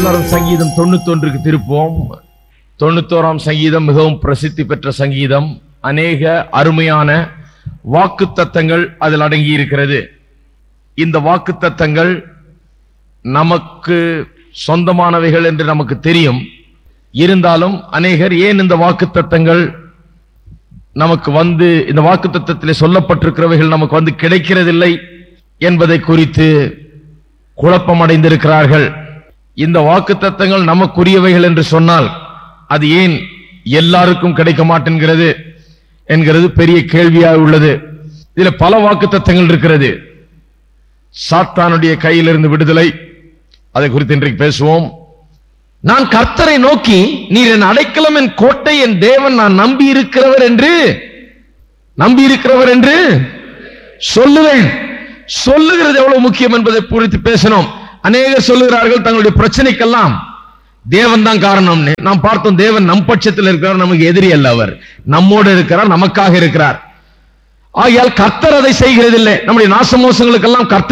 எல்லாரும் சங்கீதம் தொண்ணூத்தொன்றுக்கு திருப்போம் தொண்ணூத்தோராம் சங்கீதம் மிகவும் பிரசித்தி பெற்ற சங்கீதம் அநேக அருமையான வாக்கு தத்தங்கள் அதில் அடங்கி இருக்கிறது இந்த வாக்கு தத்தங்கள் நமக்கு சொந்தமானவைகள் என்று நமக்கு தெரியும் இருந்தாலும் அநேகர் ஏன் இந்த வாக்கு தத்தங்கள் நமக்கு வந்து இந்த வாக்கு தத்தத்திலே சொல்லப்பட்டிருக்கிறவைகள் நமக்கு வந்து கிடைக்கிறதில்லை என்பதை குறித்து குழப்பம் அடைந்திருக்கிறார்கள் இந்த வாக்கு தத்தங்கள் நமக்குரியவைகள் என்று சொன்னால் அது ஏன் எல்லாருக்கும் கிடைக்க மாட்டேங்கிறது என்கிறது பெரிய கேள்வியாக உள்ளது இதுல பல வாக்கு தத்தங்கள் இருக்கிறது சாத்தானுடைய கையிலிருந்து விடுதலை அதை குறித்து இன்றைக்கு பேசுவோம் நான் கர்த்தரை நோக்கி நீர் என் அடைக்கலம் என் கோட்டை என் தேவன் நான் நம்பி இருக்கிறவர் என்று நம்பி இருக்கிறவர் என்று சொல்லுவேன் சொல்லுகிறது எவ்வளவு முக்கியம் என்பதை குறித்து பேசணும் அநேகர் சொல்லுகிறார்கள் தங்களுடைய பிரச்சனைக்கெல்லாம் தேவன் தான் காரணம்னு நாம் பார்த்தோம் தேவன் நம் பட்சத்தில் இருக்கிறார் நமக்கு எதிரி அல்ல அவர் நம்மோடு இருக்கிறார் நமக்காக இருக்கிறார் ஆகையால் கர்த்தர் அதை செய்கிறதில்லை நம்முடைய நாசமோசங்களுக்கெல்லாம் கர்த்தர்